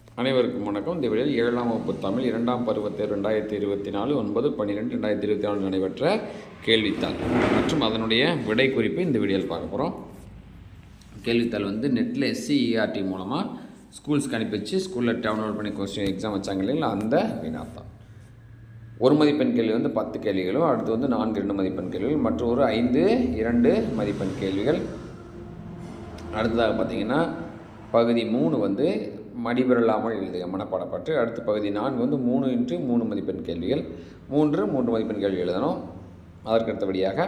அனைவருக்கும் வணக்கம் இந்த வீடியோவில் ஏழாம் வகுப்பு தமிழ் இரண்டாம் பருவத்தேர் ரெண்டாயிரத்தி இருபத்தி நாலு ஒன்பது பன்னிரெண்டு ரெண்டாயிரத்தி இருபத்தி நாலு நடைபெற்ற கேள்வித்தாள் மற்றும் அதனுடைய விடை குறிப்பு இந்த வீடியோவில் பார்க்க போகிறோம் கேள்வித்தாள் வந்து நெட்டில் எஸ்சிஇஆர்டி மூலமாக ஸ்கூல்ஸ்க்கு அனுப்பி வச்சு ஸ்கூலில் டவுன்லோட் பண்ணி கொஸ்டின் எக்ஸாம் வச்சாங்க இல்லைங்களா அந்த வினாத்தான் ஒரு மதிப்பெண் கேள்வி வந்து பத்து கேள்விகளும் அடுத்து வந்து நான்கு ரெண்டு மதிப்பெண் கேள்விகள் மற்றும் ஒரு ஐந்து இரண்டு மதிப்பெண் கேள்விகள் அடுத்ததாக பார்த்தீங்கன்னா பகுதி மூணு வந்து மடிபெறலாமல் எழுதுக மனப்பாடப்பட்டு அடுத்து பகுதி நான்கு வந்து மூணு இன்ட்டு மூணு மதிப்பெண் கேள்விகள் மூன்று மூன்று மதிப்பெண் கேள்வி எழுதணும் அதற்கு அடுத்தபடியாக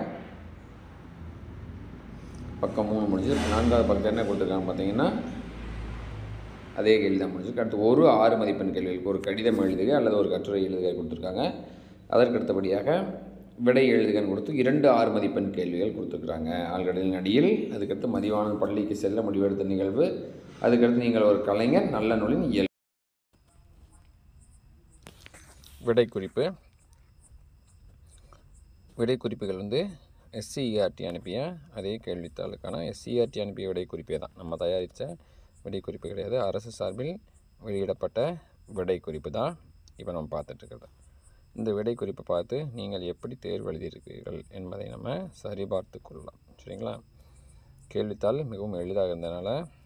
பக்கம் மூணு முடிஞ்சு நான்காவது பக்கத்தில் என்ன கொடுத்துருக்காங்க பார்த்தீங்கன்னா அதே கேள்வி தான் முடிஞ்சிருக்கு அடுத்து ஒரு ஆறு மதிப்பெண் கேள்விகளுக்கு ஒரு கடிதம் எழுதுக அல்லது ஒரு கட்டுரை எழுதுக கொடுத்துருக்காங்க அதற்கு அடுத்தபடியாக விடை எழுதுகன்னு கொடுத்து இரண்டு ஆறு மதிப்பெண் கேள்விகள் கொடுத்துருக்குறாங்க ஆழ்கடலின் அடியில் அதுக்கடுத்து மதிவான பள்ளிக்கு செல்ல முடிவெடுத்த நிகழ்வு அதுக்கடுத்து நீங்கள் ஒரு கலைஞர் நல்ல நூலின் இயல் விடை குறிப்பு விடை குறிப்புகள் வந்து எஸ்சிஇஆர்டி அனுப்பிய அதே கேள்வித்தாளுக்கான எஸ்சிஆர்டி அனுப்பிய விடை குறிப்பே தான் நம்ம தயாரித்த விடை குறிப்பு கிடையாது அரசு சார்பில் வெளியிடப்பட்ட விடை குறிப்பு தான் இப்போ நம்ம பார்த்துட்ருக்கிறது இந்த விடை குறிப்பை பார்த்து நீங்கள் எப்படி தேர்வு எழுதியிருக்கிறீர்கள் என்பதை நம்ம சரிபார்த்து கொள்ளலாம் சரிங்களா கேள்வித்தாள் மிகவும் எளிதாக இருந்ததுனால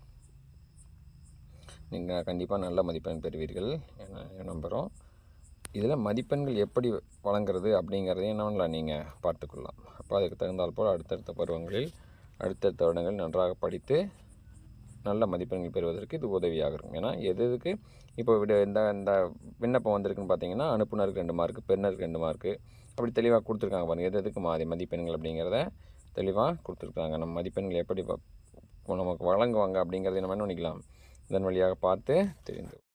நீங்கள் கண்டிப்பாக நல்ல மதிப்பெண் பெறுவீர்கள் என நம்புகிறோம் இதில் மதிப்பெண்கள் எப்படி வழங்குறது அப்படிங்கிறதையும் என்னவெல்லாம் நீங்கள் பார்த்துக்கொள்ளலாம் அப்போ அதுக்கு தகுந்தால் போல் அடுத்தடுத்த பருவங்களில் அடுத்தடுத்த வருடங்கள் நன்றாக படித்து நல்ல மதிப்பெண்கள் பெறுவதற்கு இது உதவியாக இருக்கும் ஏன்னா எது எதுக்கு இப்போ விட இந்த இந்த விண்ணப்பம் வந்திருக்குன்னு பார்த்தீங்கன்னா அனுப்புனருக்கு ரெண்டு மார்க்கு பெறுனருக்கு ரெண்டு மார்க்கு அப்படி தெளிவாக கொடுத்துருக்காங்க பாருங்கள் எது எதுக்கு மாறி மதிப்பெண்கள் அப்படிங்கிறத தெளிவாக கொடுத்துருக்காங்க நம்ம மதிப்பெண்கள் எப்படி வ- நமக்கு வழங்குவாங்க அப்படிங்கிறத நம்ம என்ன பண்ணிக்கலாம் இதன் வழியாக பார்த்து தெரிந்து